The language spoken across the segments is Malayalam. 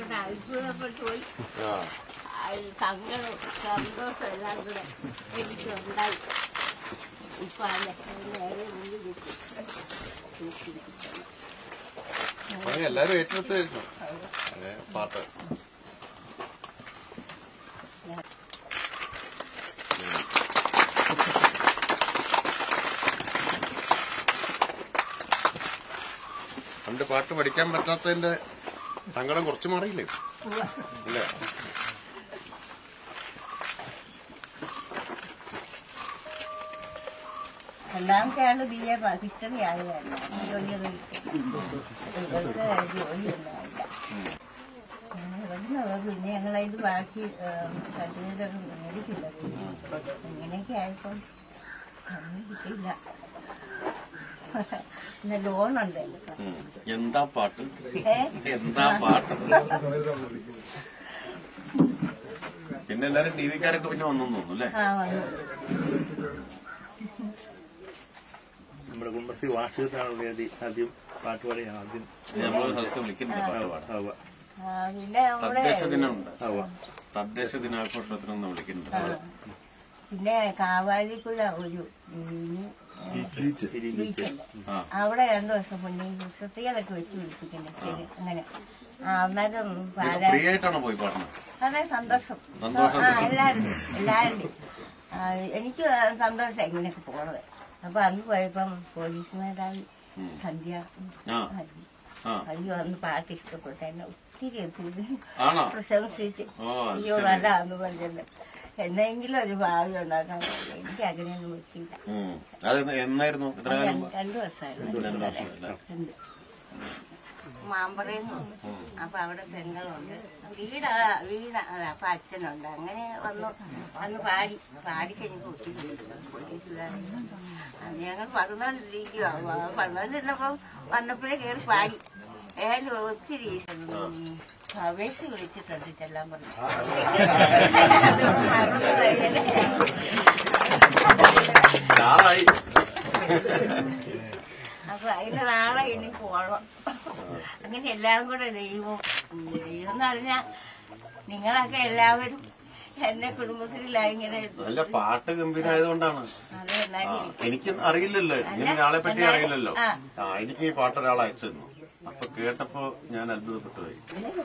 പിന്നെ അത്ഭുതപ്പെട്ടു പോയി ആ അത് സങ്കടവും സന്തോഷം എല്ലാം കൂടെ എനിക്കുണ്ടായി ഇപ്പൊ ആ ലക്ഷണം നേരെ മുന്നിൽ കിട്ടി പണി എല്ലാരും ഏറ്റെടുത്ത് കഴിഞ്ഞു അതെ പാട്ട് പണ്ട് പാട്ട് പഠിക്കാൻ പറ്റാത്തതിന്റെ സങ്കടം കുറച്ച് മാറിയില്ലേ ഇല്ല രണ്ടാമത്തെ ആള് ബി എ ഹിസ്റ്ററി ആയതാണ് ജോലിയൊന്നും ഇവർക്ക് ജോലിയൊന്നും ആയില്ല ഇവിടുന്ന് പിന്നെ ഞങ്ങളതിന് ബാക്കി സർട്ടിഫിക്കറ്റ് മേടിച്ചില്ല ഇങ്ങനെയൊക്കെ ആയപ്പോൾ ഒന്നും കിട്ടിയില്ല പിന്നെ ലോണുണ്ട് എനിക്ക്. ഉം. എന്താ പാട്ട് ഏ? എന്താ പാട്ട് പിന്നെ എല്ലാരും ടി വിക്കാരൊക്കെ പിന്നെ വന്നു തോന്നുന്നു അല്ലേ ആ വന്നു നമ്മുടെ കുടുംബശ്രീ വാർഷികത്തിനാണ് വേദി ആദ്യം പാട്ട് പറയാൻ ആദ്യം നമ്മളൊരു സ്ഥലത്ത് വിളിക്കുന്നുണ്ട് പാട്ട് പാടാൻ ആവുക ആ, പിന്നെ നമ്മുടെ തദ്ദേശ ദിനമുണ്ട് ആവുക തദ്ദേശ ദിനാഘോഷത്തിനൊന്ന് വിളിക്കുന്നുണ്ട് പിന്നെ കാവാലിക്കുള്ള ഒരു മിനി ബീച്ചുണ്ട് ആ അവിടെ രണ്ടു ദിവസം മുന്നേ ഈ കുസൃതികളൊക്കെ വെച്ച് പിടിപ്പിക്കുന്നത് ശരി അങ്ങനെ ആ അന്നേരം പാരാ ഫ്രീ ആയിട്ടാണോ പോയി പാടുന്നത് വളരെ സന്തോഷം സന്തോഷം. ആ എല്ലാവരും എല്ലാവരുടെയും ആ, എനിക്ക് സന്തോഷം ഇങ്ങനെയൊക്കെ പോണത് അപ്പൊ അന്ന് പോയപ്പം പോലീസ് മേധാവി സന്ധ്യ ആ ഹരി ആ ഹരി വന്ന് പാട്ട് ഇഷ്ടപ്പെട്ടു എന്നെ ഒത്തിരി ഒത്തിരി ആണോ പ്രശംസിച്ച് ഓ അത് അയ്യോ ശരി. നല്ലതാന്ന് പറഞ്ഞത് എന്നെങ്കിലും ഒരു ഭാവി ഉണ്ടാക്കാൻ കഴിയും. എനിക്ക് അങ്ങനെയൊന്നും പറ്റിയില്ല ഉം. അത് എന്നായിരുന്നു ഇത്ര കാലം രണ്ട് രണ്ടു വർഷമായിരുന്നു രണ്ടു വർഷമല്ലേ ഉണ്ട് മാമ്പറയുന്നു അപ്പൊ അവിടെ പെങ്ങളുണ്ട് വീട് വീട് അതാ അപ്പൊ അച്ഛനുണ്ട് അങ്ങനെ വന്നു വന്ന് പാടി പാടിക്ക് എനിക്ക് ഒത്തിരി പോലീസുകാരെ അത് ഞങ്ങൾ പതിനാലിരിക്കുക പതിനാലിരുന്നപ്പോ വന്നപ്പോഴേ കയറി പാടി ഏതായാലും ഒത്തിരി അപേക്ഷ വിളിച്ചിട്ടുണ്ട് ചെല്ലാൻ പറഞ്ഞു അത് മറന്നുപോയി. സ്റ്റാറായി അപ്പൊ അതിന് നാളെ ഇനി പോകണം അങ്ങനെ എല്ലാം കൂടെ ദൈവം ദൈവം എന്ന് പറഞ്ഞാ നിങ്ങളൊക്കെ എല്ലാവരും എന്നെ കുടുംബത്തിലായി ഇങ്ങനെ നല്ല പാട്ട് ഗംഭീരായതുകൊണ്ടാണ് അത് ആ, എന്നാലും എനിക്ക് അറിയില്ലല്ലോ ഇങ്ങനെ ഒരാളെ പറ്റി എന്നാലും- അറിയില്ലല്ലോ ആ. ആ എനിക്ക് ഈ പാട്ട് ഒരാൾ അയച്ചു തന്നു അപ്പൊ കേട്ടപ്പോ ഞാൻ അത്ഭുതപ്പെട്ടു പോയി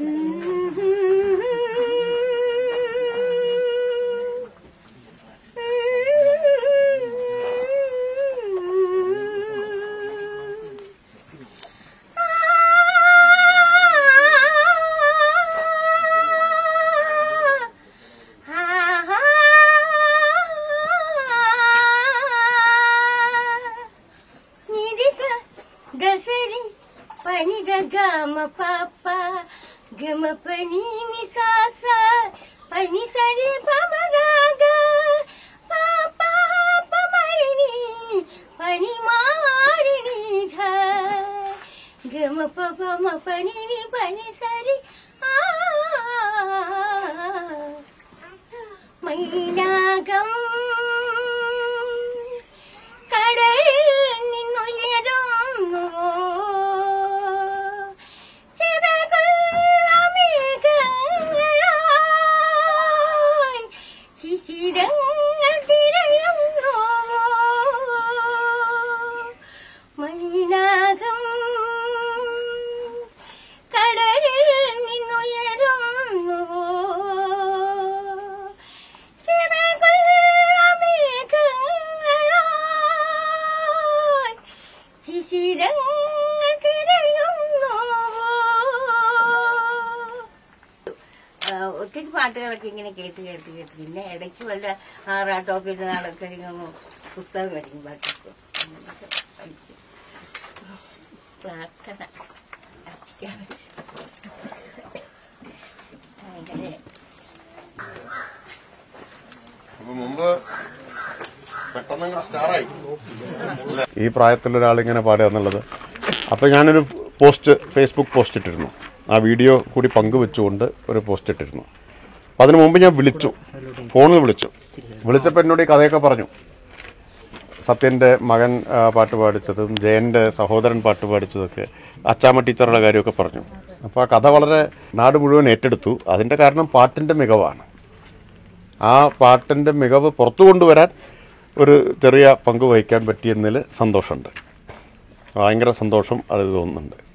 നിരിസ ഗസരി പനിത ഗമ പാപ്പ ഗമ പനി നിസാസ പനി സരി പമ ഗാഗ പാപ്പ പമരിനി പനി മാരിനി ധ ഗമ പമ പനി നി പനി സരി ആ മൈനാകം കടലിൽ നിന്നുയരുന്നുവോ ചിറകുള്ള മേഘങ്ങളായി ശിശിരങ്ങൾ തിരയുന്നുവോ മൈനാകം കടലിൽ നിന്നുയരുന്നുവോ ചിറകുള്ള മേഘങ്ങളായി ശിശിരങ്ങൾ തിരയുന്നുവോ ആ, ഒത്തിരി പാട്ടുകളൊക്കെ ഇങ്ങനെ കേട്ട് കേട്ട് കേട്ട് പിന്നെ ഇടയ്ക്ക് വല്ല ആറാട്ടോപ്പിൽ നാളൊക്കെ ഇങ്ങനെ പുസ്തകം മേടിക്കും പാട്ടൊക്കെ അങ്ങനെയൊക്കെ പഠിച്ചു പ്രാർത്ഥന അത്യാവശ്യം അങ്ങനെ അപ്പൊ മുമ്പ് പെട്ടെന്ന് സ്റ്റാറായി ഈ പ്രായത്തിലുള്ള ഒരാൾ ഇങ്ങനെ പാടുക എന്നുള്ളത് അപ്പൊ ഞാനൊരു പോസ്റ്റ് ഫേസ്ബുക്ക് പോസ്റ്റ് ഇട്ടിരുന്നു ആ വീഡിയോ കൂടി പങ്കുവെച്ചുകൊണ്ട് ഒരു പോസ്റ്റ് ഇട്ടിരുന്നു അപ്പൊ അതിനു മുമ്പ് ഞാൻ വിളിച്ചു ഫോണിൽ വിളിച്ചു വിളിച്ചപ്പോൾ എന്നോട് ഈ കഥയൊക്കെ പറഞ്ഞു സത്യൻ്റെ മകൻ ആ, പാട്ട് പാടിച്ചതും ജയൻ്റെ സഹോദരൻ പാട്ട് പാടിച്ചതൊക്കെ അച്ചാമ്മ ടീച്ചറുടെ കാര്യമൊക്കെ പറഞ്ഞു അപ്പോൾ ആ കഥ വളരെ നാട് മുഴുവൻ ഏറ്റെടുത്തു അതിൻ്റെ കാരണം പാട്ടിൻ്റെ മികവാണ് ആ പാട്ടിൻ്റെ മികവ് പുറത്തു കൊണ്ടുവരാൻ ഒരു ചെറിയ പങ്ക് വഹിക്കാൻ പറ്റിയെന്നതിൽ സന്തോഷമുണ്ട് ഭയങ്കര സന്തോഷം അത് തോന്നുന്നുണ്ട്